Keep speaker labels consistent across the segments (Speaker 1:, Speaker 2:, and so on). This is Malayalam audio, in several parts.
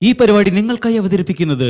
Speaker 1: ഈ പരിപാടി നിങ്ങൾക്കായി അവതരിപ്പിക്കുന്നത്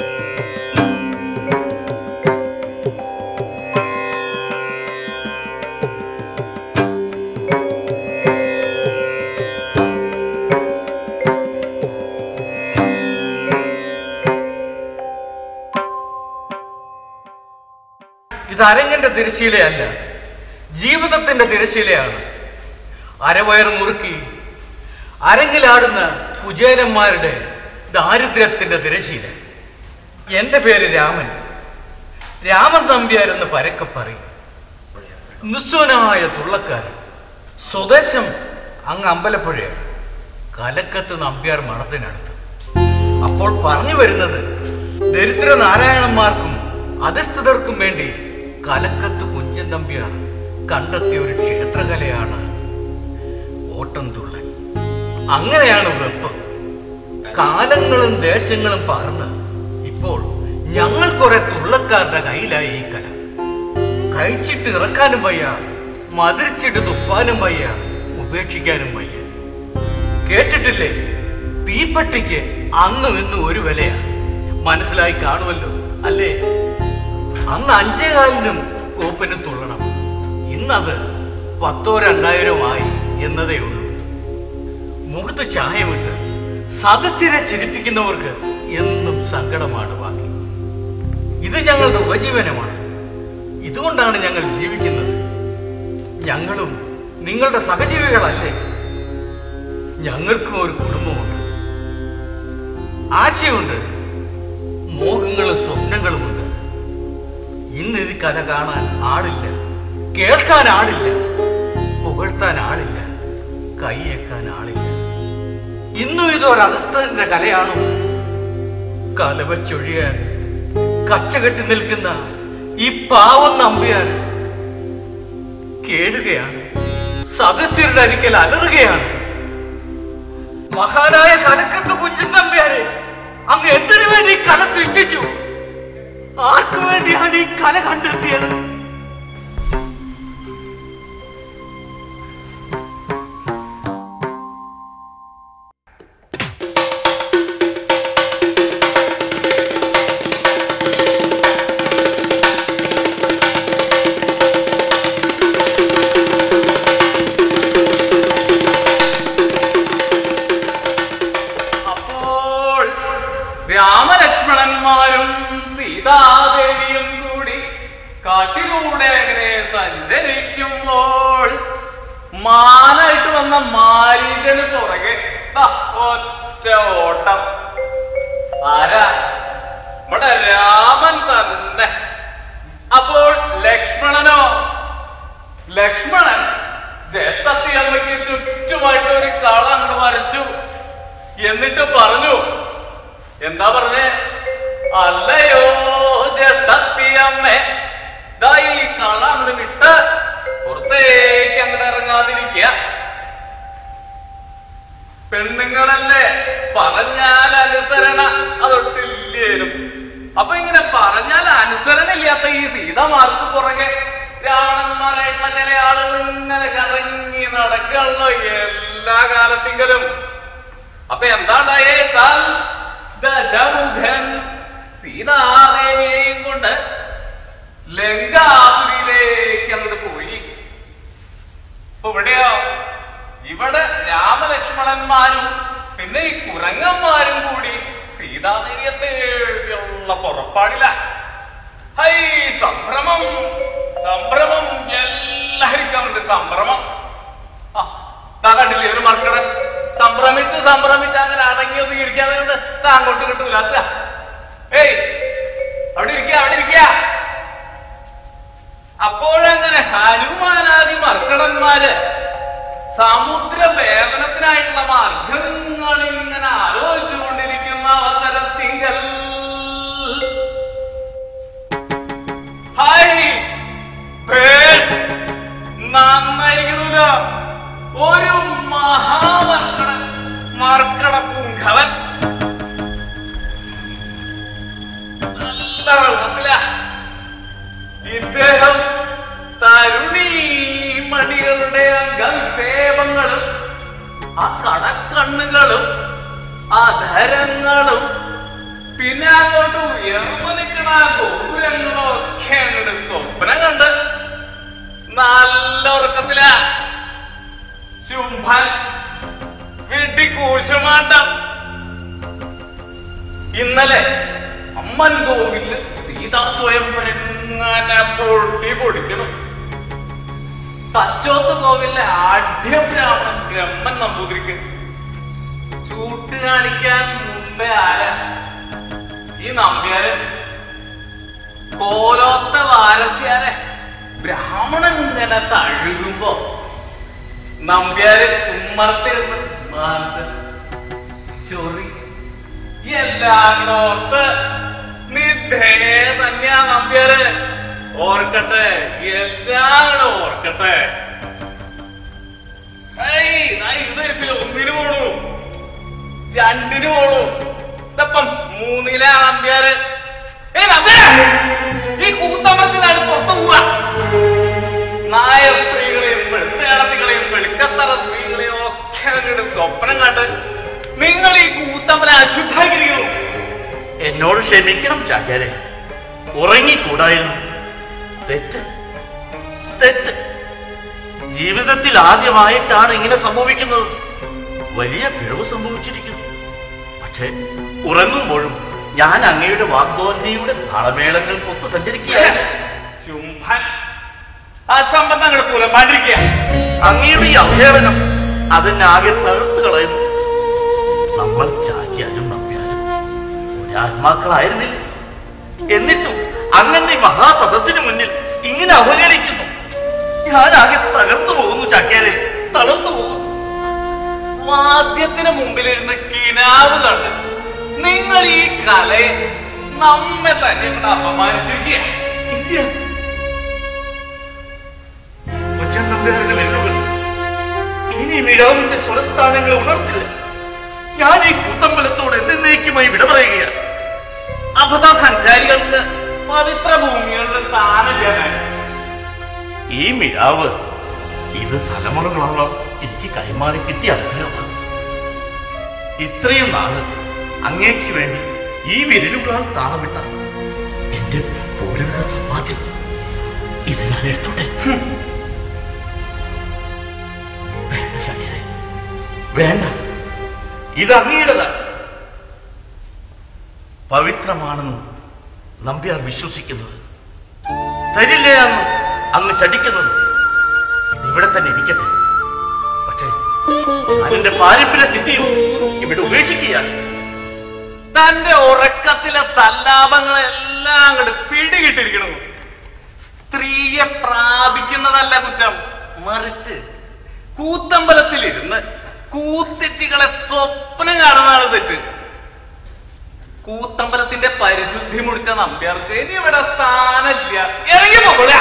Speaker 2: ഇത് അരങ്ങിന്റെ തിരശീലയല്ല ജീവിതത്തിന്റെ തിരശീലയാണ് അരവയർ മുറുക്കി അരങ്ങിലാടുന്ന കുചേരന്മാരുടെ ദാരിദ്ര്യത്തിന്റെ തിരശീല എന്റെ പേര് രാമൻ രാമൻ നമ്പ്യാരെന്ന് പരക്കെ പറയും നിസ്വനായ തുള്ളക്കാരൻ സ്വദേശം അങ്ങ് അമ്പലപ്പുഴയാണ് കലക്കത്ത് നമ്പ്യാർ മഠത്തിനടുത്ത് അപ്പോൾ പറഞ്ഞു വരുന്നത് ദരിദ്ര നാരായണന്മാർക്കും അധസ്ഥിതർക്കും വേണ്ടി കലക്കത്ത് കുഞ്ചൻ നമ്പ്യാർ കണ്ടെത്തിയ ഒരു ക്ഷേത്രകലയാണ് ഓട്ടംതുള്ളൽ അങ്ങനെയാണ് വെപ്പ് കാലങ്ങളും ദേശങ്ങളും പകർന്ന് ഇപ്പോൾ ഞങ്ങൾ കുറെ തുള്ളക്കാരുടെ കയ്യിലായി ഈ കല കഴിച്ചിട്ട് ഇറക്കാനും വയ്യ മതിരിച്ചിട്ട് തുപ്പാനും വയ്യ ഉപേക്ഷിക്കാനും വയ്യ കേട്ടിട്ടില്ലേ തീപ്പെട്ടിക്ക് അന്നും ഇന്നും ഒരു വിലയാ മനസ്സിലായി കാണുമല്ലോ അല്ലേ അന്ന് അഞ്ചേകാലിനും കോപ്പിനും തുള്ളണം ഇന്നത് പത്തോ രണ്ടായിരം ആയി എന്നതേ ഉള്ളൂ മുഖത്ത് ചായമുണ്ട് സദസ്യരെ ചിരിപ്പിക്കുന്നവർക്ക് എന്നും സങ്കടമാണ് ബാക്കി ഇത് ഞങ്ങളുടെ ഉപജീവനമാണ് ഇതുകൊണ്ടാണ് ഞങ്ങൾ ജീവിക്കുന്നത് ഞങ്ങളും നിങ്ങളുടെ സഹജീവികളല്ലേ ഞങ്ങൾക്കും ഒരു കുടുംബമുണ്ട് ആശയമുണ്ട് മോഹങ്ങളും സ്വപ്നങ്ങളുമുണ്ട് ഇന്ന് ഇത് കഥ കാണാൻ ആളില്ല കേൾക്കാൻ ആളില്ല പുകഴ്ത്താൻ ആളില്ല കൈയേക്കാൻ ആളില്ല ഇന്നും ഇതൊരു അധസ്ഥന്റെ കലയാണോ കലവച്ചൊഴിയാൻ കച്ചകെട്ടി നിൽക്കുന്ന ഈ പാവം നമ്പിയാർ കേടുകയാണ് സദസ്യരുടെ അരിക്കൽ അലറുകയാണ് മഹാനായ കലക്കത്ത് കുഞ്ചൻ നമ്പ്യാരെ അങ്ങ് എന്തിനു വേണ്ടി ഈ കല സൃഷ്ടിച്ചു ആർക്കു വേണ്ടിയാണ് ഈ കല കണ്ടെത്തിയത്
Speaker 3: അപ്പോൾ രാമലക്ഷ്മണന്മാരും സീതാദേവിയും കൂടി കാട്ടിലൂടെ അങ്ങനെ സഞ്ചരിക്കുമ്പോൾ മാനായിട്ട് വന്ന മാരീചന് പുറകെ ദാ ഒറ്റ ഓട്ടം ആരാ ഇവിടെ രാമൻ തന്നെ അപ്പോൾ ലക്ഷ്മണനോ ലക്ഷ്മണൻ ജ്യേഷ്ഠത്തി അമ്മയ്ക്ക് ചുറ്റുമായിട്ട് ഒരു കള അങ്ങോട്ട് വരച്ചു എന്നിട്ട് പറഞ്ഞു എന്താ പറഞ്ഞേ അല്ലയോ ജ്യേഷ്ഠത്തി അമ്മേ ദാ ഈ കള അങ്ങോട്ട് വിട്ട് പുറത്തേക്ക് അങ്ങോട്ട് ഇറങ്ങാതിരിക്കുക പെണ്ണുങ്ങളല്ലേ പറഞ്ഞാൽ അനുസരണ അതൊട്ടില്ലേനും അപ്പൊ ഇങ്ങനെ പറഞ്ഞാൽ അനുസരണ ഇല്ലാത്ത ഈ സീതമാർക്ക് പുറകെ രാവണന്മാരായിട്ടുള്ള ചില ആളുകൾ ഇങ്ങനെ കറങ്ങി നടക്കണല്ലോ എല്ലാ കാലത്തിങ്കലും അപ്പൊ എന്താണ്ടായേച്ചാൽ ദശമുഖൻ സീതാദേവിയെയും കൊണ്ട് ലങ്കാപുരിയിലേക്ക് അങ്ങോട്ട് പോയി ഇപ്പൊ ഇവിടെയോ ഇവിടെ രാമലക്ഷ്മണന്മാരും പിന്നെ ഈ കുരങ്ങന്മാരും കൂടി സീതാദേവിയെ തേടിയുള്ള പുറപ്പാടില്ല ഹൈ സംഭ്രമം സംഭ്രമം എല്ലാവർക്കും ഉണ്ട് സംഭ്രമം ആ, ദാ കണ്ടില്ലേ ഒരു മർക്കടൻ സംഭ്രമിച്ച് സംഭ്രമിച്ച് അങ്ങനെ അടങ്ങി ഒതുങ്ങി ഇരിക്കാതെ കൊണ്ട് ദാ അങ്ങോട്ട് കിട്ടൂലാത്ത ഏയ് അവിടെ ഇരിക്കുക അവിടെ ഇരിക്കുക അപ്പോഴങ്ങനെ ഹനുമാനാദി മർക്കടന്മാര് സമുദ്ര വേദനത്തിനായിട്ടുള്ള മാർഗങ്ങൾ ഇങ്ങനെ ആലോചിച്ചു കൊണ്ടിരിക്കുന്ന അവസരത്തിങ്കൽ ഹായ് ഭേഷ് നന്നായിരിക്കണല്ലോ ഒരു മഹാമർക്കടൻ മർക്കട പുങ്കവൻ നല്ല വെള്ളത്തില ഇദ്ദേഹം തരുണീ മണികളുടെ അംഗക്ഷേപങ്ങളും ആ കടക്കണ്ണുകളും അധരങ്ങളും പിന്നെ അങ്ങോട്ട് ഉയർന്നു നിൽക്കണ ഗോപുരങ്ങളും ഒക്കെ അങ്ങോട്ട് സ്വപ്നം കണ്ട് നല്ല ഉറക്കത്തിലാ ശുംഭൻ വീട്ടിൽ കൂശമാണ്ടം ഇന്നലെ അമ്മൻ കോവില് സീതാ സ്വയംവരം എങ്ങനെ പൊട്ടി പൊടിക്കണം തച്ചോത്ത് കോവിലെ ആഢ്യബ്രാഹ്മണൻ ബ്രഹ്മൻ നമ്പൂതിരിക്ക് ചൂട്ട് കാണിക്കാൻ മുമ്പേ ആരാ ഈ നമ്പ്യാര് കോലോത്ത വാരസ്യാരെ ബ്രാഹ്മണൻ ഇങ്ങനെ തഴുകുമ്പോ നമ്പ്യാര് ഉമ്മറത്തിരുന്ന് മാന്ത ചൊറി എല്ലാം കൂടെ ഓർത്ത് നിധേ തന്നെയാ നമ്പ്യാര് ഓർക്കട്ടെ എല്ലാം കൂടെ ഓർക്കട്ടെ ഏയ്, ദാ ഇരുന്നിരിപ്പില്ല ഒന്നിന് പോണു രണ്ടിന് പോണു ഇതപ്പം മൂന്നിലെ നമ്പ്യാര് ഏയ് നമ്പ്യാര് ഈ കൂത്തമ്പലത്തിനാണ് പുറത്തു പോവാ നായർ സ്ത്രീകളെയും വെളുത്തേടത്തികളെയും വെളുക്കത്തറ സ്ത്രീകളെയും ഒക്കെ അങ്ങോട്ട് സ്വപ്നം കണ്ട് നിങ്ങൾ ഈ കൂത്തമ്പലം അശുദ്ധായിരിക്കുന്നു
Speaker 4: എന്നോട് ക്ഷമിക്കണം ചാക്യാരെ ഉറങ്ങിക്കൂടായിരുന്നു തെറ്റ് തെറ്റ് ജീവിതത്തിൽ ആദ്യമായിട്ടാണ് ഇങ്ങനെ സംഭവിക്കുന്നത് വലിയ പിഴവ് സംഭവിച്ചിരിക്കുന്നു പക്ഷേ ഉറങ്ങുമ്പോഴും ഞാൻ അങ്ങയുടെ വാഗ്ദോലനയുടെ താളമേളങ്ങൾക്കൊത്ത് സഞ്ചരിക്കുകയാണ്
Speaker 3: ശുംഭൻ അസംബന്ധം അങ്ങോട്ട് പുലമ്പാണ്ടിരിക്കുക
Speaker 4: അങ്ങയുടെ ഈ അവഹേളനം അതിനെ ആകെ തകർത്ത് കളയുന്നു നമ്മൾ ചാക്യാരും നമ്പ്യാരും ഒരാത്മാക്കളായിരുന്നില്ല എന്നിട്ടും അങ്ങനെ മഹാസദസ്സിന് മുന്നിൽ ഇങ്ങനെ അവഹേളിക്കുന്നു ഞാൻ ആകെ തകർന്നു പോകുന്നു ചാക്യാരെ തളർന്നു പോകുന്നു
Speaker 3: വാദ്യത്തിന് മുമ്പിലിരുന്ന് കിനാവ് കണ്ട് നിങ്ങൾ ഈ കലയെ നമ്മെ തന്നെ ഇവിടെ അപമാനിച്ചിരിക്കുക ഇല്ല.
Speaker 4: കൊച്ചൻ നമ്പ്യാരുടെ വിരലുകൾ ഇനി മിഴാവിന്റെ സ്വരസ്ഥാനങ്ങൾ ഉണർത്തില്ല ഞാൻ ഈ കൂത്തമ്പലത്തോട് എന്നേക്കുമായി വിട പറയുകയാണ്
Speaker 3: അബദ്ധ സഞ്ചാരികൾക്ക് പവിത്ര ഭൂമികളുടെ സ്ഥാനമില്ലാതെ
Speaker 4: ഈ മിഴാവ് ഇത് തലമുറകളോളം എനിക്ക് കൈമാറി കിട്ടിയ അനുഗ്രഹമാണ് ഇത്രയും നാള് അങ്ങേക്ക് വേണ്ടി ഈ വിരലുകളാൽ താളമിട്ട എന്റെ പൂർവിക സമ്പാദ്യം ഇത് ഞാൻ എടുത്തോട്ടെ ഹും. വേണ്ട ശങ്കരെ വേണ്ട ഇത് അങ്ങയുടേതാണ് പവിത്രമാണെന്ന് നമ്പ്യാർ വിശ്വസിക്കുന്നത് തരില്ലേ അന്ന് അങ്ങ് ശടിക്കുന്നത് ഇത് ഇവിടെ തന്നെ ഇരിക്കട്ടെ പക്ഷേ ഞാൻ എന്റെ പാരമ്പര്യ സിദ്ധിയും ഇവിടെ ഉപേക്ഷിക്കുകയാണ്
Speaker 3: തന്റെ ഉറക്കത്തിലെ സല്ലാപങ്ങളെല്ലാം അങ്ങോട്ട് പിടികിട്ടിരിക്കണു സ്ത്രീയെ പ്രാപിക്കുന്നതല്ല കുറ്റം മറിച്ച് കൂത്തമ്പലത്തിലിരുന്ന് കൂത്തിച്ചികളെ സ്വപ്നം കാണുന്നതാണ് തെറ്റ് കൂത്തമ്പലത്തിന്റെ പരിശുദ്ധി മുടിച്ച നമ്പ്യാർക്ക് ഇനി ഇവിടെ സ്ഥാനമില്ല ഇറങ്ങി പോകൂല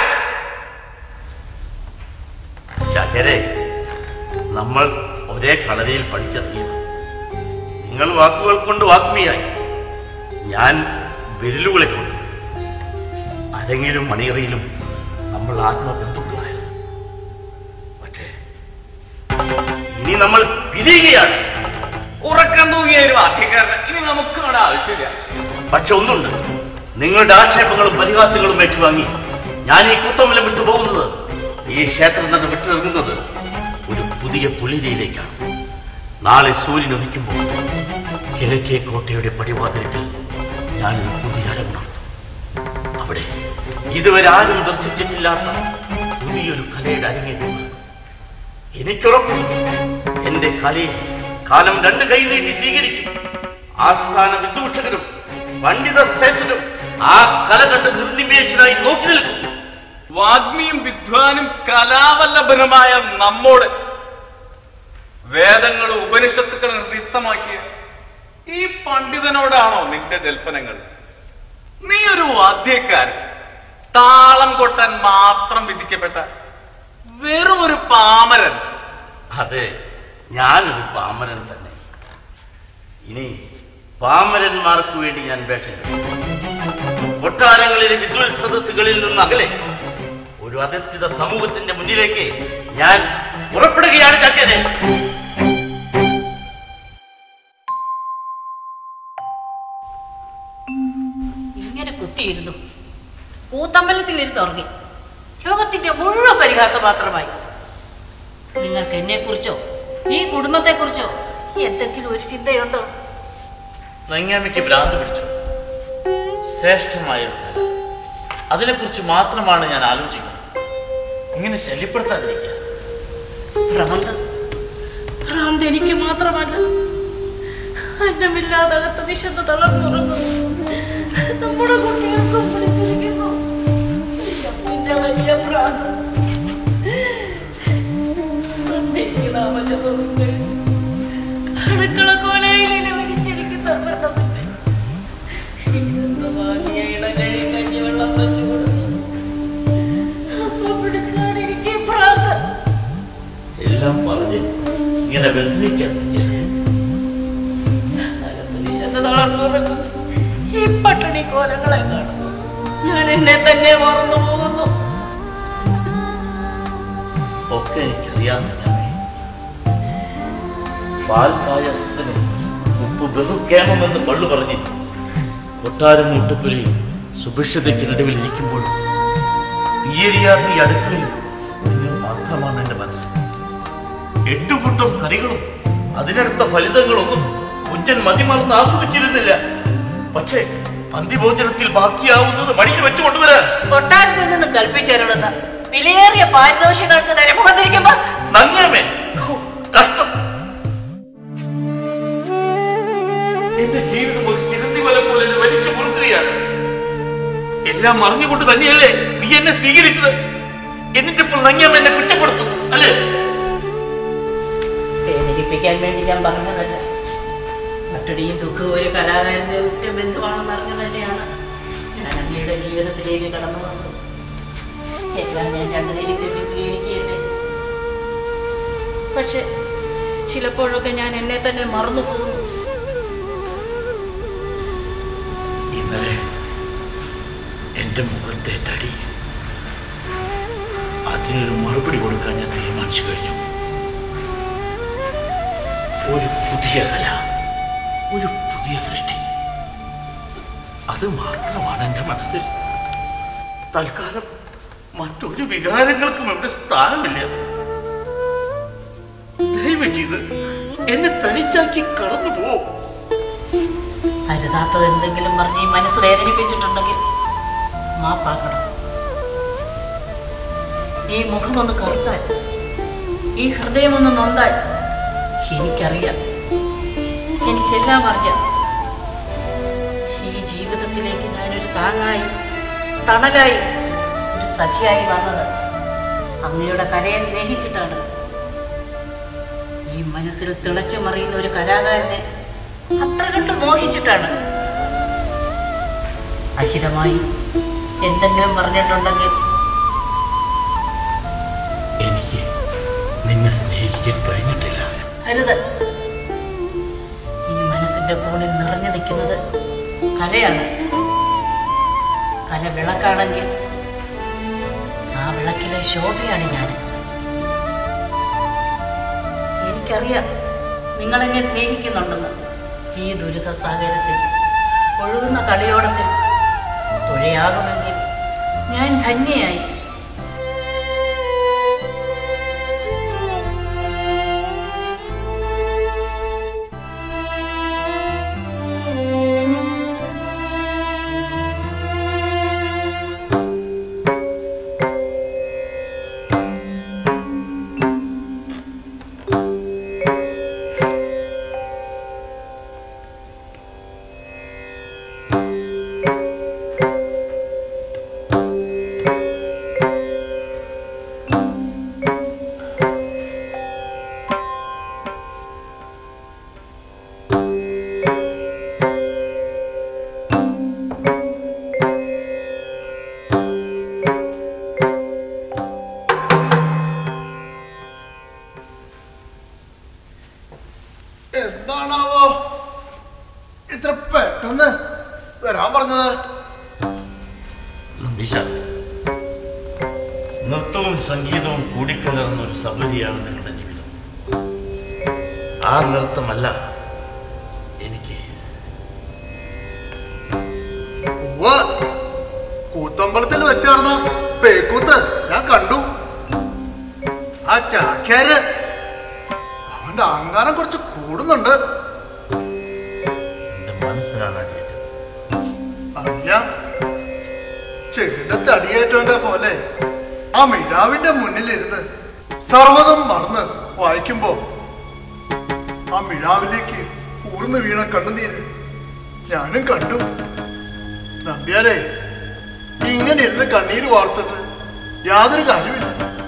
Speaker 4: ശകരെ നമ്മൾ ഒരേ കളരിയിൽ പഠിച്ചിറങ്ങിയത് നിങ്ങൾ വാക്കുകൾ കൊണ്ട് വാഗ്മിയായി ഞാൻ വിരലുകളെ കൊണ്ട് അരങ്ങിലും മണിയറയിലും നമ്മൾ ആത്മബന്ധുക്കളായിരുന്നു പക്ഷേ ഇനി നമ്മൾ പിരിയുകയാണ്
Speaker 3: ഉറക്കം തൂങ്ങിയ ഒരു വാദ്യക്കാരന് ഇനി നമുക്ക് ഇവിടെ ആവശ്യമില്ല
Speaker 4: പക്ഷെ ഒന്നുണ്ട് നിങ്ങളുടെ ആക്ഷേപങ്ങളും പരിഹാസങ്ങളും ഏറ്റുവാങ്ങി ഞാൻ ഈ കൂത്തമ്പലം വിട്ടു പോകുന്നത് ഈ ക്ഷേത്രം തന്നെ വിട്ടിറങ്ങുന്നത് ഒരു പുതിയ പുള്ളിരയിലേക്കാണ് നാളെ സൂര്യൻ ഉദിക്കുമ്പോൾ കിഴക്കേ കോട്ടയുടെ പടിവാതിലിട്ട് ഞാനൊരു പുതിയ അരങ്ങുണർത്തും അവിടെ ഇതുവരെ ആരും ദർശിച്ചിട്ടില്ലാത്ത പുതിയൊരു കലയുടെ അരങ്ങേറ്റം എനിക്കുറപ്പുണ്ട് എന്റെ കലയെ കാലം രണ്ട് കൈ നീട്ടി സ്വീകരിക്കും ആസ്ഥാന വിദൂഷകരും പണ്ഡിത ശ്രേഷ്ഠരും ആ കല കണ്ട് നിർനിമേഷനായി നോക്കി നിൽക്കും
Speaker 3: വാഗ്മിയും വിദ്വാനും കലാവല്ലഭനുമായ നമ്മോട് വേദങ്ങളും ഉപനിഷത്തുക്കളും ഹൃദയസ്ഥമാക്കിയ ഈ പണ്ഡിതനോടാണോ നിന്റെ ജൽപ്പനങ്ങൾ നീ ഒരു വാദ്യക്കാരൻ താളം കൊട്ടാൻ മാത്രം വിധിക്കപ്പെട്ട വെറും ഒരു പാമരൻ
Speaker 4: അതെ ഞാനൊരു പാമരൻ തന്നെ ഇനി പാമരന്മാർക്ക് വേണ്ടി ഞാൻ വേഷം കെട്ടും. കൊട്ടാരങ്ങളിലെ വിദ്വൽ സദസ്സുകളിൽ നിന്ന് അകലെ ഒരു അധസ്ഥിത സമൂഹത്തിന്റെ മുന്നിലേക്ക് ഞാൻ പുറപ്പെടുകയാണ് ചക്കരെ
Speaker 5: ഇങ്ങനെ കുത്തിയിരുന്നു കൂത്തമ്പലത്തിലിരുന്ന് ഉറങ്ങി ലോകത്തിന്റെ മുഴുവൻ പരിഹാസപാത്രമായി നിങ്ങൾക്ക് എന്നെക്കുറിച്ചോ ഈ കുടുംബത്തെക്കുറിച്ചോ എന്തെങ്കിലും ഒരു ചിന്തയുണ്ടോ
Speaker 4: നങ്ങ്യാമയ്ക്ക് ഭ്രാന്ത് പിടിച്ചു ശ്രേഷ്ഠമായ ഒരു കല അതിനെക്കുറിച്ച് മാത്രമാണ് ഞാൻ ആലോചിക്കുന്നത് ഇങ്ങനെ ശല്യപ്പെടുത്താതിരിക്കുക
Speaker 5: ഭ്രാന്ത് ഭ്രാന്ത് എനിക്ക് മാത്രമല്ല അന്നമില്ലാതെ അകത്ത് വിശന്ന് തളർന്നുറങ്ങുന്നു നമ്മുടെ കുട്ടികൾക്കും പിടിച്ചിരിക്കുന്നു വിശപ്പിന്റെ വലിയ ഭ്രാന്ത് സന്ധ്യയ്ക്ക് നാമജപവും കഴിഞ്ഞ് അടുക്കള കോലയിൽ വിരിച്ചിരിക്കുന്ന വ്രണത്തിന്റെ ഇരുന്ന് വാങ്ങിയ ഇടകഴി കഞ്ഞിവെള്ളം വെച്ചു കൊടുത്തു അപ്പൊ പിടിച്ചതാണ് എനിക്ക് ഭ്രാന്ത്
Speaker 4: എല്ലാം പറഞ്ഞ് ഇങ്ങനെ വ്യസനിക്കാതിരിക്കുക
Speaker 5: അകത്ത് വിശന്ന് തളർന്നുറങ്ങുന്നു. ഈ പട്ടിണി കോലങ്ങളെ കാണുന്നു ഞാൻ എന്നെ തന്നെ മറന്നു പോകുന്നു
Speaker 4: ഒക്കെ എനിക്കറിയാമെന്നേ പാൽ പായസത്തിന് ഉപ്പ് ബഹുക്കേമമെന്ന് പള്ളു പറഞ്ഞ് കൊട്ടാരം മുട്ടുപുലി സുഭിക്ഷതയ്ക്ക് നടുവിൽ ഇരിക്കുമ്പോൾ തീയരിയാത്ത ഈ അടുക്കളയിൽ നിങ്ങൾ മാത്രമാണ് എൻ്റെ മനസ്സ് എട്ടുകൂട്ടം കറികളും അതിനടുത്ത ഫലിതങ്ങളൊന്നും കുഞ്ചൻ മതിമറന്ന് ആസ്വദിച്ചിരുന്നില്ല പക്ഷേ പന്തിഭോജനത്തിൽ ബാക്കിയാവുന്നത് മടിയിൽ വെച്ചു കൊണ്ടുവരാൻ
Speaker 5: കൊട്ടാരത്തിൽ നിന്ന് കൽപ്പിച്ചരുളുന്ന വിലയേറിയ പാരിതോഷികൾക്ക് നേരെ മുഖം തിരിക്കുമ്പോ
Speaker 4: നങ്ങമേ ഹോ, കഷ്ടം എന്റെ ജീവിതം ഒരു ചിരന്തി വല പോലെ എന്നെ വലിച്ചു മുറുക്കുകയാണ് എല്ലാം അറിഞ്ഞുകൊണ്ട് തന്നെയല്ലേ നീ എന്നെ സ്വീകരിച്ചത് എന്നിട്ടിപ്പോൾ നങ്ങിയമ്മ എന്നെ കുറ്റപ്പെടുത്തുന്നു അല്ലേ
Speaker 5: വേദനിപ്പിക്കാൻ വേണ്ടി ഞാൻ പറഞ്ഞതല്ല പട്ടിണിയും ദുഃഖവും ഒരു കലാകാരന്റെ ഉറ്റ ബന്ധുവാണെന്ന് അറിഞ്ഞു തന്നെയാണ് ഞാൻ അങ്ങയുടെ ജീവിതത്തിലേക്ക് കടന്നു വന്നത് എല്ലാം ഞാൻ രണ്ടിലേക്ക് തെറ്റി സ്വീകരിക്കുകയല്ലേ പക്ഷെ ചിലപ്പോഴൊക്കെ ഞാൻ എന്നെ തന്നെ മറന്നു പോകുന്നു
Speaker 4: ഇന്നലെ എന്റെ മുഖത്തേറ്റടി അതിനൊരു മറുപടി കൊടുക്കാൻ ഞാൻ തീരുമാനിച്ചു കഴിഞ്ഞു ഒരു പുതിയ കല ഒരു പുതിയ സൃഷ്ടി അത് മാത്രമാണ് എൻ്റെ മനസ്സിൽ തൽക്കാലം മറ്റൊരു വികാരങ്ങൾക്കും ഇവിടെ സ്ഥാനമില്ല ദയവ് ചെയ്ത് എന്നെ തനിച്ചാക്കി കടന്നു പോകും
Speaker 5: അരുതാത്തത് എന്തെങ്കിലും പറഞ്ഞ് ഈ മനസ്സ് വേദനിപ്പിച്ചിട്ടുണ്ടെങ്കിൽ മാപ്പാക്കണം ഈ മുഖമൊന്ന് കറുത്താൽ ഈ ഹൃദയമൊന്ന് നൊന്താൽ എനിക്കറിയാം എനിക്കെല്ലാം അറിയാം ഈ ജീവിതത്തിലേക്ക് ഞാനൊരു താങ്ങായി തണലായി ഒരു സഖിയായി വന്നത് അങ്ങയുടെ കലയെ സ്നേഹിച്ചിട്ടാണ് ഈ മനസ്സിൽ തിളച്ചു മറിയുന്ന ഒരു കലാകാരനെ അത്ര കണ്ട് മോഹിച്ചിട്ടാണ് അഹിതമായി എന്തെങ്കിലും പറഞ്ഞിട്ടുണ്ടെങ്കിൽ
Speaker 4: എനിക്ക് നിന്നെ സ്നേഹിക്കാൻ കഴിഞ്ഞിട്ടില്ല
Speaker 5: അരുത് ഈ മനസ്സിന്റെ കൂണിൽ നിറഞ്ഞു നിൽക്കുന്നത് കലയാണ് കല വിളക്കാണെങ്കിൽ ആ വിളക്കിലെ ശോഭയാണ് ഞാൻ എനിക്കറിയാം നിങ്ങൾ എന്നെ സ്നേഹിക്കുന്നുണ്ടെന്ന് ഈ ദുരിത സാഗരത്തിൽ ഒഴുകുന്ന കളിയോടത്തിൽ തുഴയാകുമെങ്കിൽ ഞാൻ ധന്യയായി
Speaker 6: എന്താണാവോ ഇത്ര പെട്ടെന്ന് വരാൻ പറഞ്ഞത്
Speaker 4: നമ്പീശ നൃത്തവും സംഗീതവും കൂടിക്കലർന്ന ഒരു സബരിയാണ് നിങ്ങളുടെ ജീവിതം ആ നൃത്തമല്ല എനിക്ക്
Speaker 6: ഉവ്വ്. കൂത്തമ്പലത്തിൽ വെച്ച് നടന്ന പേക്കൂത്ത് ഞാൻ കണ്ടു ആ ചാക്യാര് അവന്റെ അഹങ്കാരം കുറച്ച് കൂടുന്നുണ്ട്
Speaker 4: എന്റെ മനസ്സിലാണ് അടിയേറ്റത്
Speaker 6: അറിയാം ചെകിടത്ത് അടിയേറ്റവന്റെ പോലെ ആ മിഴാവിന്റെ മുന്നിലിരുന്ന് സർവ്വതം മറന്ന് വായിക്കുമ്പോ ആ മിഴാവിലേക്ക് ഊർന്നു വീണ കണ്ണുനീര് ഞാനും കണ്ടു നമ്പ്യാരെ ഇങ്ങനെ ഇരുന്ന് കണ്ണീര് വാർത്തിട്ട് യാതൊരു കാര്യമില്ല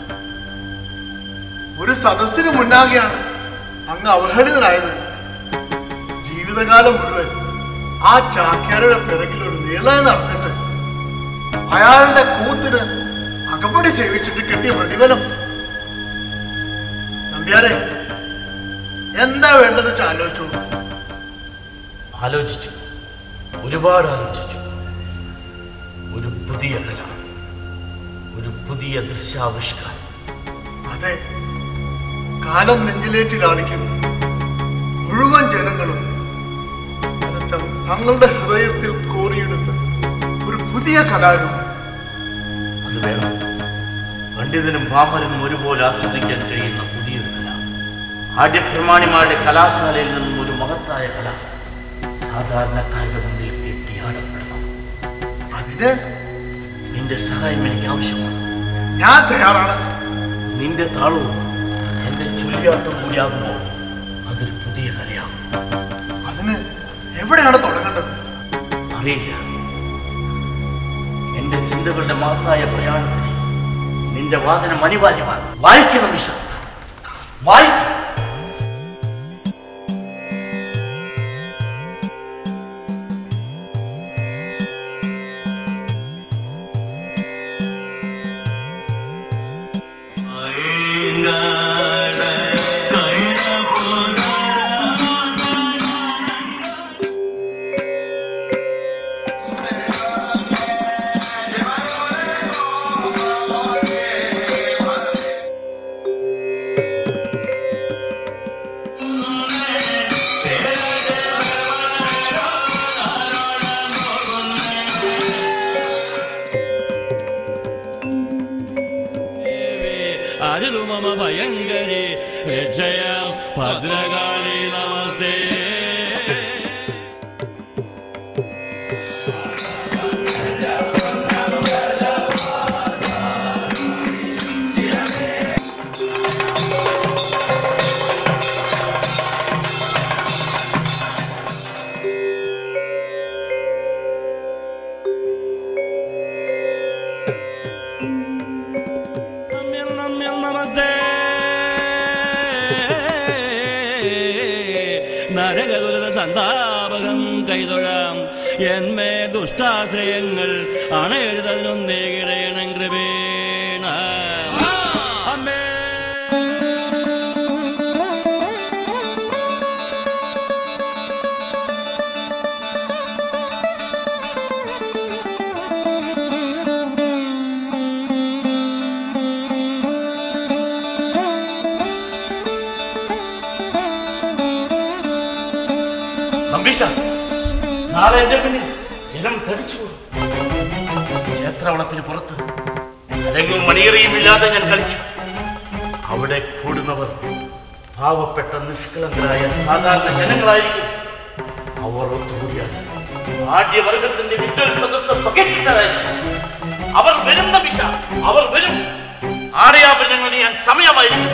Speaker 6: ഒരു സദസ്സിന് മുന്നാകെയാണ് അങ്ങ് അവഹേളിതനായത് ജീവിതകാലം മുഴുവൻ ആ ചാക്യാരുടെ പിറകിൽ ഒരു നീളായി നടന്നിട്ട് അയാളുടെ കൂത്തിന് അകപ്പടി സേവിച്ചിട്ട് കിട്ടിയ പ്രതിഫലം നമ്പ്യാരെ എന്താ വേണ്ടത് വെച്ചാ ആലോചിച്ചോളൂ
Speaker 4: ആലോചിച്ചു ഒരുപാട് ആലോചിച്ചു ഒരു പുതിയ കല ഒരു പുതിയ ദൃശ്യാവിഷ്കാരം
Speaker 6: അതെ കാലം നെഞ്ചിലേറ്റി ലാളിക്കുന്നു മുഴുവൻ ജനങ്ങളും അത് ത- തങ്ങളുടെ ഹൃദയത്തിൽ കോറിയെടുത്ത ഒരു പുതിയ കലാരൂപം
Speaker 4: അത് വേണം പണ്ഡിതനും പാമരനും ഒരുപോലെ ആസ്വദിക്കാൻ കഴിയുന്ന പുതിയൊരു കല ആദ്യപ്രമാണിമാരുടെ കലാശാലയിൽ നിന്നും ഒരു മഹത്തായ കല സാധാരണക്കാരുടെ മുന്നിൽ കെട്ടിയാടപ്പെടണം
Speaker 6: അതിന്
Speaker 4: നിന്റെ സഹായം എനിക്ക് ആവശ്യമാണ്
Speaker 6: ഞാൻ തയ്യാറാണ്
Speaker 4: നിന്റെ താളവും എന്റെ ചൊല്ലിയാട്ടം കൂടിയാകുമ്പോൾ അതൊരു പുതിയ കലയാകും
Speaker 6: അതിന് എവിടെയാണ് തുടങ്ങേണ്ടത്
Speaker 4: അറിയില്ല എന്റെ ചിന്തകളുടെ മഹത്തായ പ്രയാണത്തിന് നിന്റെ വാദനം അനിവാര്യമാണ് വായിക്കണം വിഷ വായിക്കണം
Speaker 7: അരുതു മമ ഭയങ്കരി രക്ഷയാം ഭദ്രകാളി നമസ്തേ നമ്മിൽ നമ്മിൽ നമസ്തേ നരകദുരിത സന്താപകം കൈതൊഴാം എന്മേ ദുഷ്ടാശ്രയങ്ങൾ അണയരുതതിനൊന്നേ കിടയണം കൃപേണ അമ്മേ
Speaker 4: നമ്പീശ നാളെ എന്റെ പിന്നിൽ ജനം തടിച്ചു കൂടും. ക്ഷേത്രവളപ്പിന് പുറത്ത് അരങ്ങും മണിയറിയും ഇല്ലാതെ ഞാൻ കളിച്ചു അവിടെ കൂടുന്നവർ പാവപ്പെട്ട നിഷ്കളങ്കരായ സാധാരണ ജനങ്ങളായിരിക്കും അവർ ഒത്തുകൂടിയാൽ ആദ്യവർഗത്തിന്റെ വിദ്വൽ സദസ് പകറ്റിട്ടതായിരിക്കും അവർ വരുന്ന വിശ അവർ വരും ആടയാഭരണങ്ങൾ ഞാൻ സമയമായിരിക്കും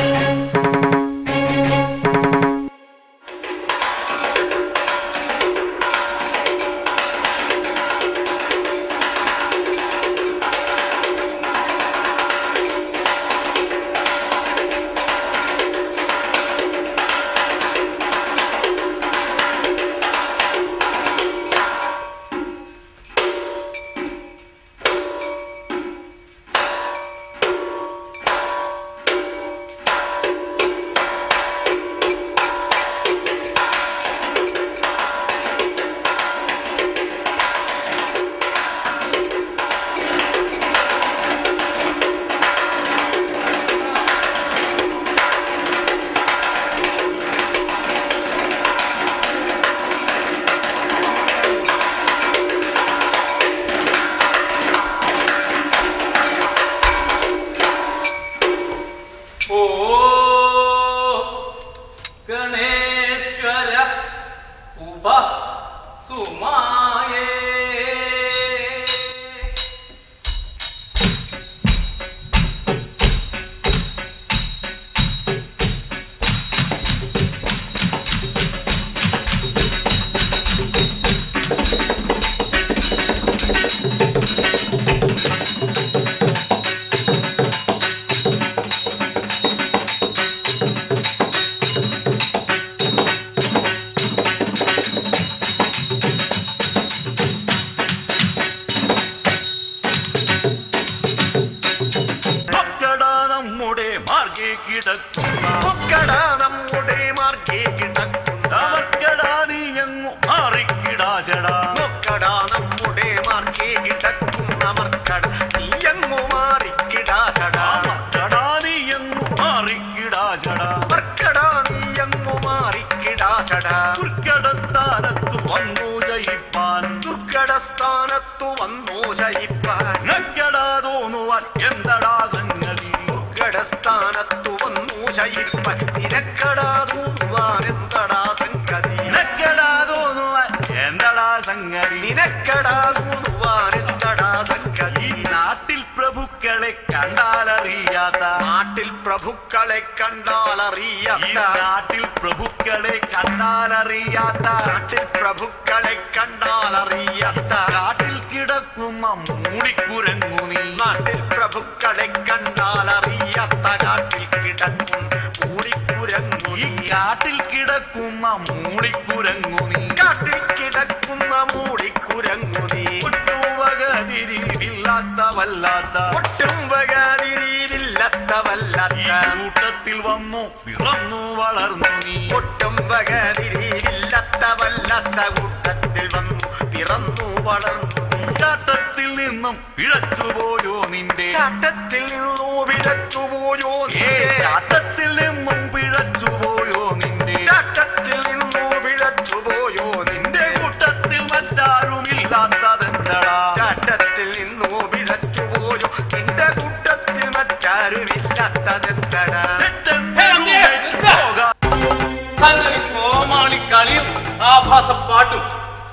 Speaker 3: സുമായേ
Speaker 7: മക്കടാ നമ്മുടെ മാർഗേ കിടക്കുന്ന
Speaker 8: മക്കട നമ്മുടെ മാർഗേ കിടക്കുന്ന
Speaker 7: മക്കടാ നീ എങ്ങു മാറിക്കിടാശടാ
Speaker 8: മക്കട നമ്മുടെ മാർഗേ കിടക്കുന്ന മർക്കട നീയങ്ങു മാറിക്കിടാസടാ
Speaker 7: മക്കടാ നീ എങ്ങു മാറിക്കിടാശടാ
Speaker 8: മർക്കട നീയങ്ങു മാറിക്കിടാസടാ
Speaker 7: ദുർഘട സ്ഥാനത്തു വന്നു ജയിപ്പാൻ
Speaker 8: ദുർഘട സ്ഥാനത്തു വന്നു ശയിപ്പാൻ
Speaker 7: നക്കടാ തോന്നുവാൻ എന്തടാ സംഗതി
Speaker 8: ദുർഘട സ്ഥാനത്തു വന്നു ശയിപ്പാൻ നിനക്കടാതൂവാൻ എന്തടാ സംഗതി
Speaker 7: നക്കടാ തോന്നുവാൻ എന്തടാ സംഗതി
Speaker 8: നിനക്കടാതൂവാൻ എന്തടാ സംഗതി
Speaker 7: ഈ നാട്ടിൽ പ്രഭുക്കളെ കണ്ടാലറിയാത്ത
Speaker 8: നാട്ടിൽ പ്രഭുക്കളെ
Speaker 7: ഈ
Speaker 8: കണ്ടാലറിയാത്ത
Speaker 7: നാട്ടിൽ പ്രഭുക്കളെ കണ്ടാലറിയാത്ത
Speaker 8: നാട്ടിൽ പ്രഭുക്കളെ കണ്ടാലറിയാത്ത
Speaker 7: കാട്ടിൽ കിടക്കുന്ന മൂടിക്കുരങ്ങു നീ
Speaker 8: നാട്ടിൽ പ്രഭുക്കളെ കണ്ടാലറിയാത്ത കാട്ടിൽ കിടക്കും മൂടിക്കുരങ്ങു
Speaker 7: ഈ കാട്ടിൽ കിടക്കുന്ന മൂടിക്കുരങ്ങു നീ
Speaker 8: കാട്ടിൽ കിടക്കുന്ന മൂടിക്കുരങ്ങു നീ
Speaker 7: ഒട്ടുവകതിരിവില്ലാത്ത വല്ലാത്ത
Speaker 8: ഒട്ടും വകാതിരിവില്ലാത്ത
Speaker 7: ഈ
Speaker 8: വല്ലാത്ത
Speaker 7: കൂട്ടത്തിൽ വന്നു പിറന്നു വളർന്നു നീ
Speaker 8: ഒട്ടും വകാതിരിവില്ലാത്ത വല്ലാത്ത കൂട്ടത്തിൽ വന്നു പിറന്നു വളർന്നു നീ.
Speaker 7: ചാട്ടത്തിൽ നിന്നും പിഴച്ചുപോയോ നിന്റെ
Speaker 8: ചാട്ടത്തിൽ നിന്നു വിടച്ചുപോയോ
Speaker 7: ഏ
Speaker 8: നീ?
Speaker 7: ചാട്ടത്തിൽ നിന്നും പിഴച്ചുപോയോ നിന്റെ
Speaker 8: ചാട്ടത്തിൽ നിന്നു വിഴച്ചുപോയോ
Speaker 7: നിന്റെ
Speaker 8: നിന്റെ
Speaker 7: കൂട്ടത്തിൽ മറ്റാരുമില്ലാത്തതെന്തടാ
Speaker 8: ചാട്ടത്തിൽ നിന്നു വിഴച്ചുപോയോ നിന്റെ കൂട്ടത്തിൽ മറ്റാരുമില്ലാത്തതെന്തടാ
Speaker 3: അങ്ങനെ കോമാളി കളിയും ആഭാസ പാട്ടും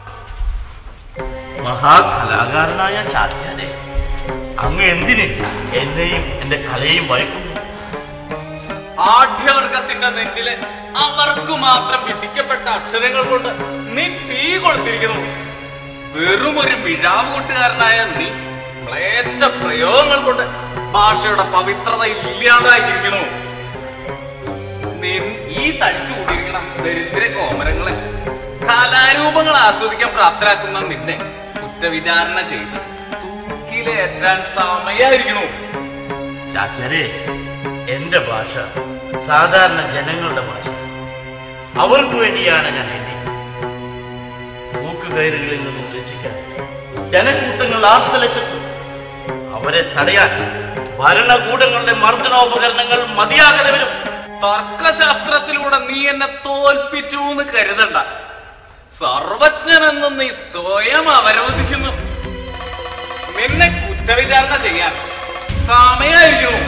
Speaker 4: മഹാകലാകാരനായ ചാത്യാനെ അങ്ങ് എന്തിന് എന്നെയും എന്റെ കലയും വയക്കുന്നു
Speaker 3: ആഢ്യവർഗത്തിന്റെ നെഞ്ചിലെ അവർക്ക് മാത്രം വിധിക്കപ്പെട്ട അക്ഷരങ്ങൾ കൊണ്ട് നീ തീ കൊളുത്തിരിക്കുന്നു വെറും ഒരു മിഴാവ് കൂട്ടുകാരനായ നീ മ്ലേച്ഛ പ്രയോഗങ്ങൾ കൊണ്ട് ഭാഷയുടെ പവിത്രത ഇല്ലാണ്ടായിരിക്കുന്നു നീ ഈ തടിച്ചു കൂടിയിരിക്കണം ദരിദ്ര കോമരങ്ങളെ കലാരൂപങ്ങൾ ആസ്വദിക്കാൻ പ്രാപ്തരാക്കുന്ന നിന്നെ കുറ്റവിചാരണ ചെയ്ത് തൂക്കിലേറ്റാൻ സമയായിരിക്കണു
Speaker 4: ചാക്യാരെ എന്റെ ഭാഷ സാധാരണ ജനങ്ങളുടെ ഭാഷ അവർക്ക് വേണ്ടിയാണ് ഞാൻ എഴുതി തൂക്കുകയറുകളിൽ നിന്നും രക്ഷിക്കാൻ ജനക്കൂട്ടങ്ങൾ ആർത്തലച്ചെത്തും അവരെ തടയാൻ ഭരണകൂടങ്ങളുടെ മർദ്ദനോപകരണങ്ങൾ മതിയാകാതെ വരും
Speaker 3: തർക്കശാസ്ത്രത്തിലൂടെ നീ എന്നെ തോൽപ്പിച്ചു എന്ന് കരുതണ്ട സർവജ്ഞനെന്ന് നീ സ്വയം അവരോധിക്കുന്നു നിന്നെ കുറ്റവിചാരണ ചെയ്യാൻ സമയായിരിക്കുന്നു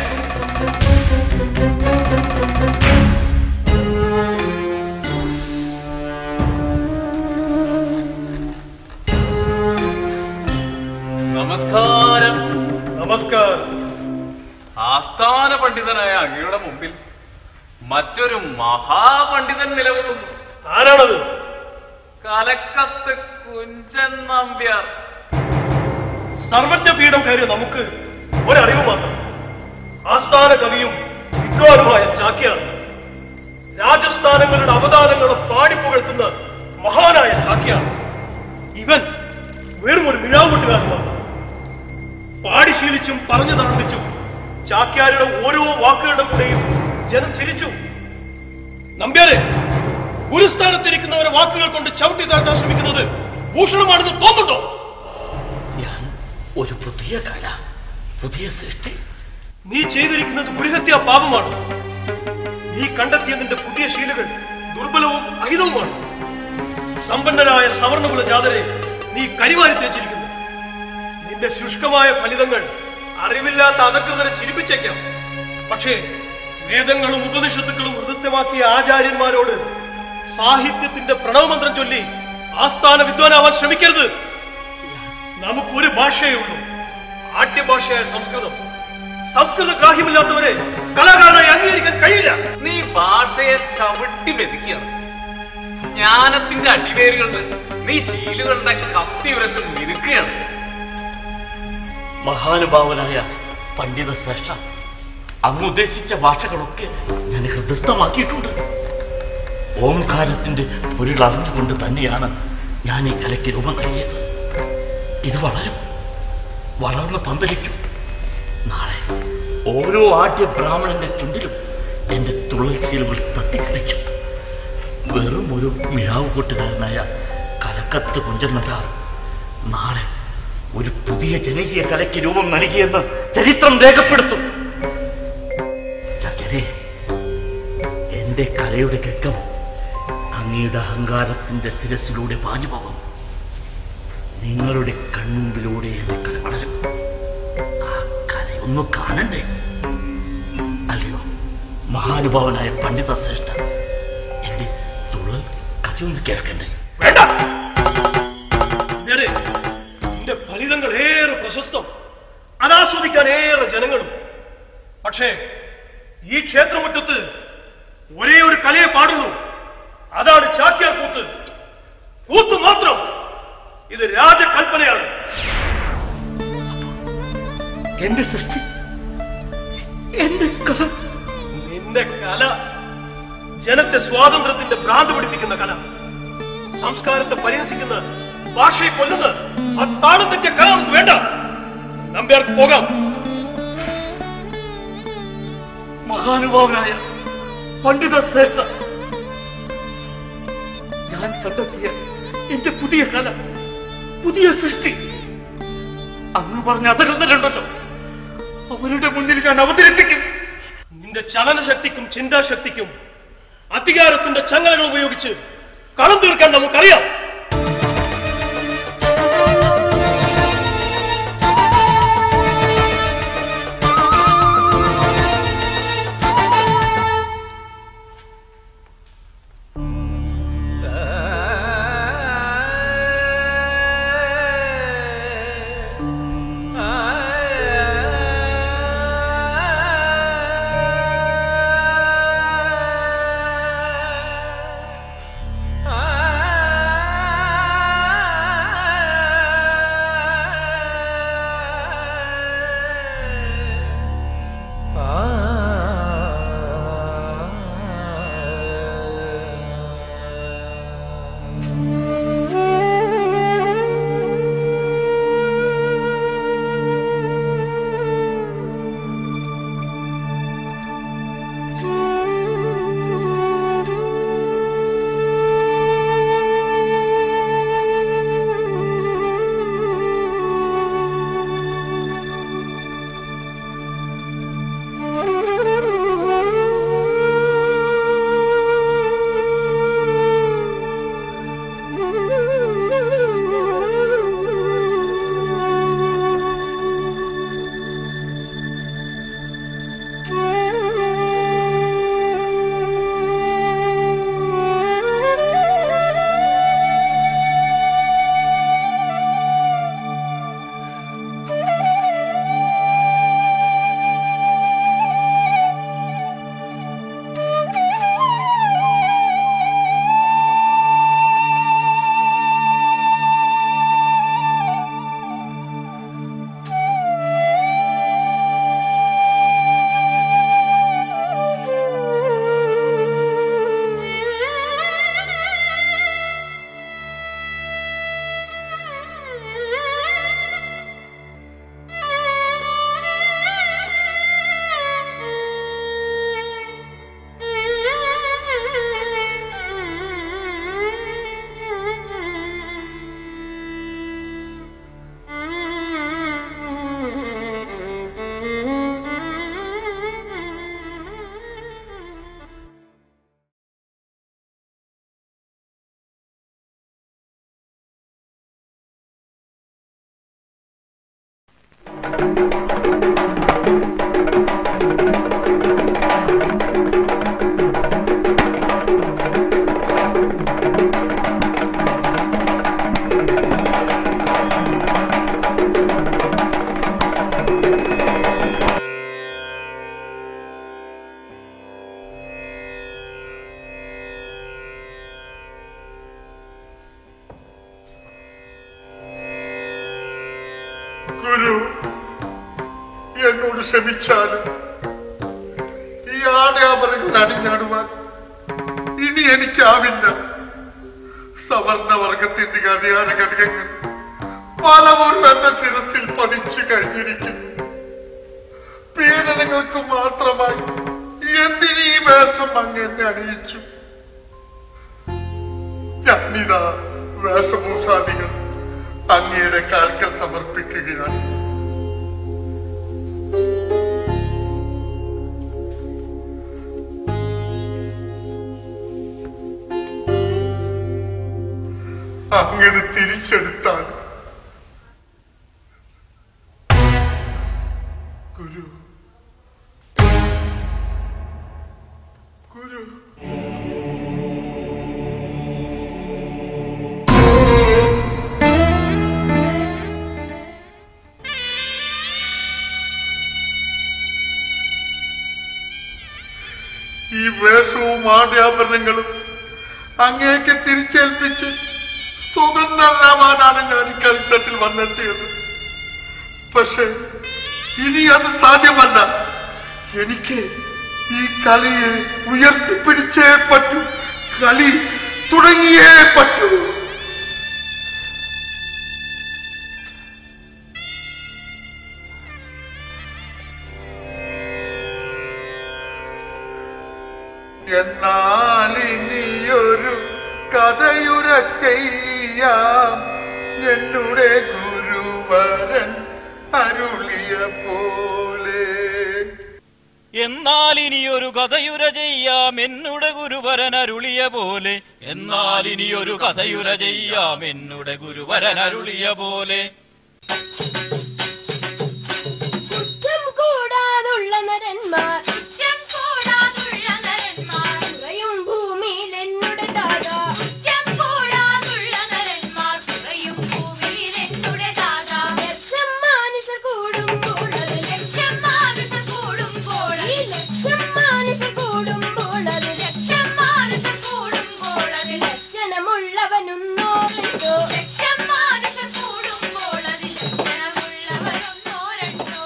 Speaker 3: നമസ്കാരം
Speaker 9: നമസ്കാരം
Speaker 3: ആസ്ഥാന പണ്ഡിതനായ അങ്ങയുടെ മുമ്പിൽ മറ്റൊരു മഹാപണ്ഡിതൻ നിലകൊള്ളുന്നു
Speaker 9: ആരാണത്
Speaker 3: കലക്കത്ത് കുഞ്ചൻ നമ്പ്യാർ
Speaker 9: സർവജ്ഞ പീഠം കയറിയ നമുക്ക് ഒരറിവ് മാത്രം ആസ്ഥാന കവിയും വിദ്വാനുമായ ചാക്യാർ രാജസ്ഥാനങ്ങളുടെ അവതാരങ്ങളും പാടിപ്പുകഴ്ത്തുന്ന മഹാനായ ചാക്യാർ ഇവൻ വെറും ഒരു മിഴാവുട്ടുകാരൻ മാത്രം പാടി ശീലിച്ചും പറഞ്ഞു തണുപ്പിച്ചും ചാക്യാരുടെ ഓരോ വാക്കുകളുടെ കൂടെയും ജനം ചിരിച്ചു നമ്പ്യാരെ ഗുരുസ്ഥാനത്തിരിക്കുന്നവരെ വാക്കുകൾ കൊണ്ട് ചവിട്ടി താഴ്ത്താൻ ശ്രമിക്കുന്നത് ഭൂഷണമാണെന്ന് തോന്നുന്നുണ്ടോ
Speaker 4: ഞാൻ ഒരു പുതിയ കല പുതിയ സൃഷ്ടി
Speaker 9: നീ ചെയ്തിരിക്കുന്നത് ഗുരുഹത്യാ പാപമാണ് നീ കണ്ടെത്തിയ നിന്റെ പുതിയ ശീലകൾ ദുർബലവും അഹിതവുമാണ് സമ്പന്നരായ സവർണകുല ജാതരെ നീ കരിവാരി തേച്ചിരിക്കുന്നു നിന്റെ ശുഷ്കമായ ഫലിതങ്ങൾ അറിവില്ലാത്ത അധകൃതരെ ചിരിപ്പിച്ചേക്കാം പക്ഷേ വേദങ്ങളും ഉപനിഷത്തുക്കളും ഹൃദയസ്ഥമാക്കിയ ആചാര്യന്മാരോട് സാഹിത്യത്തിന്റെ പ്രണവമന്ത്രം ചൊല്ലി ആസ്ഥാന വിദ്വാനാവാൻ ശ്രമിക്കരുത് നമുക്കൊരു ഭാഷയേ ഉള്ളൂ ആദ്യ ഭാഷയായ സംസ്കൃതം സംസ്കൃത ഗ്രാഹ്യമില്ലാത്തവരെ കലാകാരനായി അംഗീകരിക്കാൻ കഴിയില്ല
Speaker 3: നീ ഭാഷയെ ചവിട്ടി മെതിക്കുകയാണ് ജ്ഞാനത്തിന്റെ അടിവേരുകളിൽ നീ ശീലുകളുടെ കത്തി ഉരച്ച് മിനുക്കുകയാണ്
Speaker 4: മഹാനുഭാവനായ പണ്ഡിത ശ്രേഷ്ഠ അങ്ങ് ഉദ്ദേശിച്ച ഭാഷകളൊക്കെ ഞാൻ ഹൃദയസ്ഥമാക്കിയിട്ടുണ്ട് ഓംകാരത്തിന്റെ പൊരുളറിഞ്ഞുകൊണ്ട് തന്നെയാണ് ഞാൻ ഈ കലയ്ക്ക് രൂപം നൽകിയത് ഇത് വളരും വളർന്ന് പന്തലിക്കും നാളെ ഓരോ ആദ്യ ബ്രാഹ്മണന്റെ ചുണ്ടിലും എന്റെ തുള്ളൽശീലുകൾ തത്തിക്കളിക്കും വെറും ഒരു മിഴാവ് കൂട്ടുകാരനായ കലക്കത്ത് കുഞ്ചൻ നമ്പ്യാർ നാളെ ഒരു പുതിയ ജനകീയ കലയ്ക്ക് രൂപം നൽകിയെന്ന് ചരിത്രം രേഖപ്പെടുത്തും ചക്കരെ എന്റെ കലയുടെ കെക്കം അങ്ങയുടെ അഹങ്കാരത്തിന്റെ ശിരസിലൂടെ പാഞ്ഞുപോകും നിങ്ങളുടെ കൺമുമ്പിലൂടെ എന്റെ കല വളരും ആ കലയൊന്നു കാണണ്ടേ അല്ലയോ മഹാനുഭാവനായ പണ്ഡിത ശ്രേഷ്ഠ എന്റെ തുള്ളൽ കഥയൊന്ന് കേൾക്കണ്ടേ
Speaker 9: വേണ്ട ഇങ്ങനെ നിന്റെ ഫലിതങ്ങൾ ഏറെ പ്രശസ്തം അതാസ്വദിക്കാൻ ഏറെ ജനങ്ങളും പക്ഷേ ഈ ക്ഷേത്രമുറ്റത്ത് ഒരേ ഒരു കലയെ പാടുള്ളൂ അതാണ് ചാക്യാർ കൂത്ത് കൂത്ത് മാത്രം ഇത് രാജകൽപ്പനയാണ്
Speaker 4: എന്റെ സൃഷ്ടി എന്റെ കല
Speaker 9: നിന്റെ കല ജനത്തെ സ്വാതന്ത്ര്യത്തിന്റെ ഭ്രാന്ത് പിടിപ്പിക്കുന്ന കല സംസ്കാരത്തെ പരിഹസിക്കുന്ന ഭാഷയെ കൊല്ലുന്ന ആ താളം തെറ്റിയ കല നമുക്ക് വേണ്ട നമ്പ്യാർക്ക് പോകാം
Speaker 4: മഹാനുഭാവനായ പണ്ഡിത ശ്രേഷ്ഠ ഞാൻ കണ്ടെത്തിയ എന്റെ പുതിയ കല പുതിയ സൃഷ്ടി അങ്ങ് പറഞ്ഞ അതരുന്നരുണ്ടല്ലോ അവരുടെ മുന്നിൽ ഞാൻ അവതരിപ്പിക്കും
Speaker 9: നിന്റെ ചലനശക്തിക്കും ചിന്താശക്തിക്കും അധികാരത്തിന്റെ ചങ്ങലകൾ ഉപയോഗിച്ച് കളം തീർക്കാൻ നമുക്കറിയാം
Speaker 6: ഗുരു എന്നോട് ക്ഷമിച്ചാലും ഈ ആടയാഭരണങ്ങൾ അണിഞ്ഞാടുവാൻ ഇനി എനിക്കാവില്ല സവർണവർഗത്തിന്റെ അധികാര ഘടകങ്ങൾ പലവരും എന്റെ ശിരസിൽ പതിച്ചു കഴിഞ്ഞിരിക്കുന്നു പീഡനങ്ങൾക്ക് മാത്രമായി എന്തിനീ വേഷം അങ്ങ് എന്നെ അണിയിച്ചു ഞാനിതാ വേഷഭൂഷാദികൾ അങ്ങയുടെ കാൽക്കൽ സമർപ്പിക്കുകയാണ് അങ്ങത് തിരിച്ചെടുത്താൽ ഗുരു ഗുരു ഈ വേഷവും ആടയാഭരണങ്ങളും അങ്ങേക്ക് തിരിച്ചേൽപ്പിച്ച് സ്വതന്ത്രരാവാനാണ് ഞാൻ ഈ കളിത്തട്ടിൽ വന്നെത്തിയത് പക്ഷെ ഇനി അത് സാധ്യമല്ല എനിക്ക് ഈ കളിയെ ഉയർത്തിപ്പിടിച്ചേ പറ്റൂ കളി തുടങ്ങിയേ പറ്റൂ എന്നാൽ ഇനിയൊരു കഥയുര ചെയ്യാം എന്നുടെ ഗുരുവരൻ അരുളിയ പോലെ
Speaker 10: എന്നാൽ ഇനിയൊരു കഥയുര ചെയ്യാം എന്നുടെ ഗുരുവരൻ അരുളിയ പോലെ എന്നാൽ ഇനിയൊരു കഥയുര ചെയ്യാം എന്നുടെ ഗുരുവരൻ അരുളിയ പോലെ
Speaker 11: കുറ്റം കൂടാതുള്ള നരന്മാർ കുറ്റം കൂടാതുള്ള നരന്മാർ കുറയും ഭൂമിയിൽ എന്നുടെ ദാദാ കുറ്റം കൂടാതുള്ള നരന്മാർ കുറയും ഭൂമിയിൽ എന്നുടെ ദാദാ ലക്ഷം മനുഷ്യർ കൂടുമ്പോൾ അത് ലക്ഷം മനുഷ്യർ കൂടുമ്പോൾ ഈ ലക്ഷം മനുഷ്യർ കൂടുമ്പോൾ അത് ലക്ഷം മനുഷ്യർ കൂടുമ്പോൾ അത് ലക്ഷണമുള്ളവനൊന്നോ രണ്ടോ ലക്ഷം മനുഷ്യർ കൂടുമ്പോൾ അത് ലക്ഷണമുള്ളവനൊന്നോ രണ്ടോ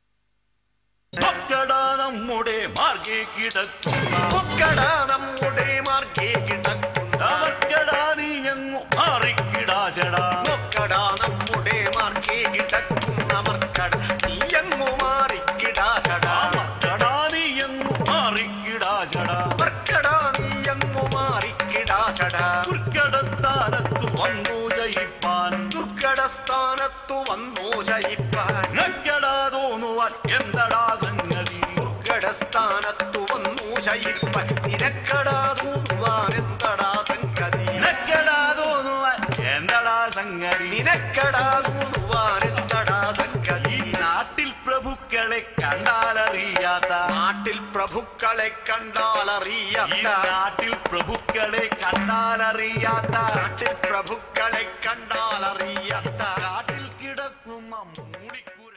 Speaker 7: മക്കടാ നമ്മുടെ മാർഗേ കിടക്കുന്ന മക്കടാ നമ്മുടെ മാർഗേ കിടക്കുന്ന മക്കടാ നീ എങ്ങു മാറിക്കിടാശടാ മക്കടാ നമ്മുടെ മാർഗേ കിടക്കുന്ന മർക്കട നീ എങ്ങു മാറിക്കിടാശടാ മക്കടാ നീ എങ്ങു മാറിക്കിടാശടാ മർക്കടാ നീ എങ്ങു മാറിക്കിടാശടാ ദുർഘട സ്ഥാനത്തു വന്നു ജയിപ്പാൻ ദുർഘട സ്ഥാനത്തു വന്നു ജയിപ്പാൻ നക്കടാ തോന്നുവാൻ എന്തടാ സംഗതി ദുർഘടസ്ഥാനത്തു വന്നു ശയിപ്പൻ നിരക്കടാ തോന്നുവാൻ എന്തടാ സംഗതി നിനക്കടാ തോന്നുവാൻ എന്തടാ സംഗതി നിനക്കടാ തോന്നുവാൻ എന്തടാ സംഗതി ഈ നാട്ടിൽ പ്രഭുക്കളെ കണ്ടാലറിയാത്ത നാട്ടിൽ പ്രഭുക്കളെ കണ്ടാലറിയാത്ത നാട്ടിൽ പ്രഭുക്കളെ കണ്ടാലറിയാത്ത നാട്ടിൽ പ്രഭുക്കളെ കണ്ടാലറിയാത്ത നാട്ടിൽ കിടക്കും മൂടിക്കു